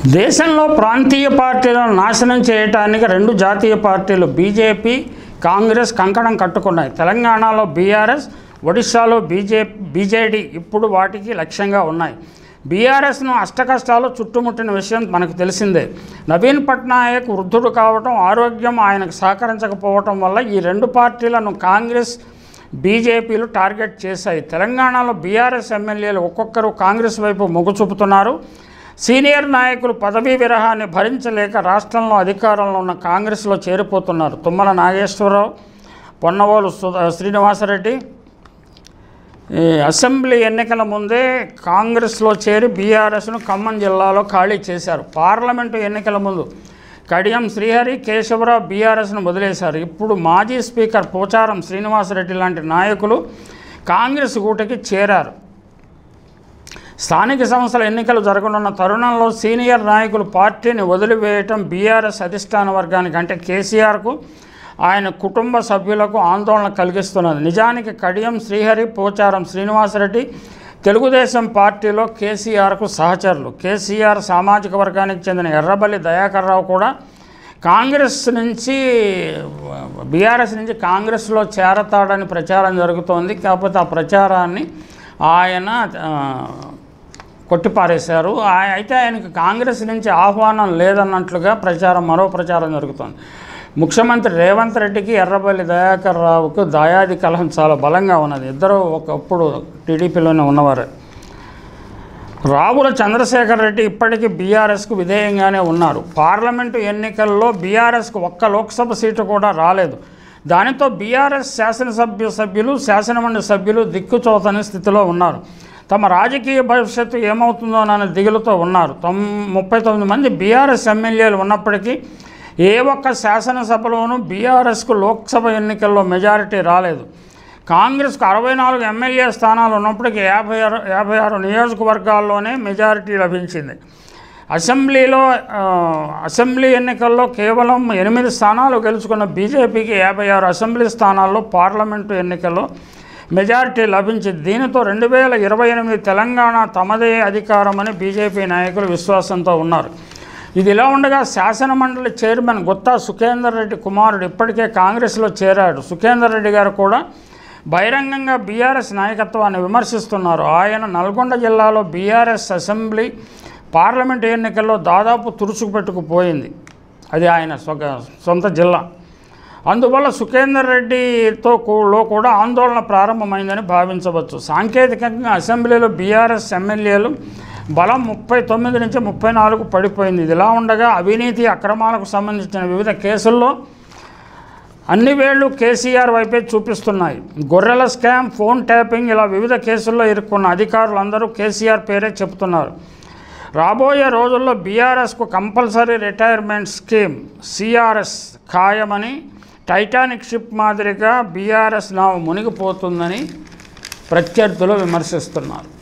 దేశంలో ప్రాంతీయ పార్టీలను నాశనం చేయటానికి రెండు జాతీయ పార్టీలు బీజేపీ కాంగ్రెస్ కంకణం కట్టుకున్నాయి తెలంగాణలో బీఆర్ఎస్ ఒడిశాలో బీజే బీజేడీ ఇప్పుడు వాటికి లక్ష్యంగా ఉన్నాయి బీఆర్ఎస్ను అష్టకష్టాలు చుట్టుముట్టిన విషయం మనకు తెలిసిందే నవీన్ పట్నాయక్ వృద్ధుడు కావటం ఆరోగ్యం ఆయనకు సహకరించకపోవటం వల్ల ఈ రెండు పార్టీలను కాంగ్రెస్ బీజేపీలు టార్గెట్ చేశాయి తెలంగాణలో బీఆర్ఎస్ ఎమ్మెల్యేలు ఒక్కొక్కరు కాంగ్రెస్ వైపు మొగ్గు చూపుతున్నారు సీనియర్ నాయకులు పదవీ విరహాన్ని భరించలేక రాష్ట్రంలో అధికారంలో ఉన్న కాంగ్రెస్లో చేరిపోతున్నారు తుమ్మల నాగేశ్వరరావు పొన్నవోలు సు- శ్రీనివాసరెడ్డి ఈ అసెంబ్లీ ఎన్నికల ముందే కాంగ్రెస్లో చేరి బీఆర్ఎస్ను ఖమ్మం జిల్లాలో ఖాళీ చేశారు పార్లమెంటు ఎన్నికల ముందు కడియం శ్రీహరి కేశవరావు బీఆర్ఎస్ను వదిలేశారు ఇప్పుడు మాజీ స్పీకర్ పోచారం శ్రీనివాసరెడ్డి లాంటి నాయకులు కాంగ్రెస్ గూటకి చేరారు స్థానిక సంస్థల ఎన్నికలు జరగనున్న తరుణంలో సీనియర్ నాయకులు పార్టీని వదిలివేయటం బీఆర్ఎస్ అధిష్టాన వర్గానికి అంటే కేసీఆర్కు ఆయన కుటుంబ సభ్యులకు ఆందోళన కలిగిస్తున్నది నిజానికి కడియం శ్రీహరి పోచారం శ్రీనివాసరెడ్డి తెలుగుదేశం పార్టీలో కేసీఆర్కు సహచరులు కేసీఆర్ సామాజిక వర్గానికి చెందిన ఎర్రబల్లి దయాకర్ రావు కూడా కాంగ్రెస్ నుంచి బీఆర్ఎస్ నుంచి కాంగ్రెస్లో చేరతాడని ప్రచారం జరుగుతోంది కాకపోతే ఆ ప్రచారాన్ని ఆయన ఆ, కొట్టిపారేశారు ఆ- అయితే ఆయనకు కాంగ్రెస్ నుంచి ఆహ్వానం లేదన్నట్లుగా ప్రచారం మరో ప్రచారం జరుగుతోంది ముఖ్యమంత్రి రేవంత్ రెడ్డికి ఎర్రబల్లి దయాకర్ రావుకు దాయాది కలహం చాలా బలంగా ఉన్నది ఇద్దరు ఒకప్పుడు టీడీపీలోనే ఉన్నవారు రావుల చంద్రశేఖర్ రెడ్డి ఇప్పటికీ బీఆర్ఎస్కు విధేయంగానే ఉన్నారు పార్లమెంటు ఎన్నికల్లో బీఆర్ఎస్కు ఒక్క లోక్సభ సీటు కూడా రాలేదు దానితో బీఆర్ఎస్ శాసనసభ్య సభ్యులు శాసనమండలి సభ్యులు దిక్కుచోతని స్థితిలో ఉన్నారు తమ రాజకీయ భవిష్యత్తు ఏమవుతుందోనన్న దిగులుతో ఉన్నారు తొమ్ ముప్పై తొమ్మిది మంది బీఆర్ఎస్ ఎమ్మెల్యేలు ఉన్నప్పటికీ ఏ ఒక్క శాసనసభలోనూ బీఆర్ఎస్కు లోక్సభ ఎన్నికల్లో మెజారిటీ రాలేదు కాంగ్రెస్కు అరవై నాలుగు ఎమ్మెల్యే స్థానాలు ఉన్నప్పటికీ యాభై ఆరు యాభై ఆరు నియోజకవర్గాల్లోనే మెజారిటీ లభించింది అసెంబ్లీలో ఆ, అసెంబ్లీ ఎన్నికల్లో కేవలం ఎనిమిది స్థానాలు గెలుచుకున్న బీజేపీకి యాభై ఆరు అసెంబ్లీ స్థానాల్లో పార్లమెంటు ఎన్నికల్లో మెజారిటీ లభించింది దీనితో రెండు వేల ఇరవై ఎనిమిది తెలంగాణ తమదే అధికారమని బీజేపీ నాయకులు విశ్వాసంతో ఉన్నారు ఇది ఇలా ఉండగా శాసనమండలి చైర్మన్ గుత్తా సుఖేందర్ రెడ్డి కుమారుడు ఇప్పటికే కాంగ్రెస్లో చేరాడు సుఖేందర్ రెడ్డి గారు కూడా బహిరంగంగా బీఆర్ఎస్ నాయకత్వాన్ని విమర్శిస్తున్నారు ఆయన నల్గొండ జిల్లాలో బీఆర్ఎస్ అసెంబ్లీ పార్లమెంట్ ఎన్నికల్లో దాదాపు తుడుచుకుపెట్టుకుపోయింది అది ఆయన సొగ సొంత జిల్లా అందువల్ల సుఖేందర్ రెడ్డితో కూ- లో కూడా ఆందోళన ప్రారంభమైందని భావించవచ్చు సాంకేతికంగా అసెంబ్లీలో బీఆర్ఎస్ ఎమ్మెల్యేలు బలం ముప్పై తొమ్మిది నుంచి ముప్పై నాలుగు పడిపోయింది ఇది ఇలా ఉండగా అవినీతి అక్రమాలకు సంబంధించిన వివిధ కేసుల్లో అన్ని వేళ్లు కేసీఆర్ వైపే చూపిస్తున్నాయి గొర్రెల స్కామ్ ఫోన్ ట్యాపింగ్ ఇలా వివిధ కేసుల్లో ఇరుక్కున్న అధికారులందరూ కేసీఆర్ పేరే చెబుతున్నారు రాబోయే రోజుల్లో బీఆర్ఎస్కు కంపల్సరీ రిటైర్మెంట్ స్కీమ్ సిఆర్ఎస్ ఖాయమని టైటానిక్ షిప్ మాదిరిగా బీఆర్ఎస్ నావు మునిగిపోతుందని ప్రత్యర్థులు విమర్శిస్తున్నారు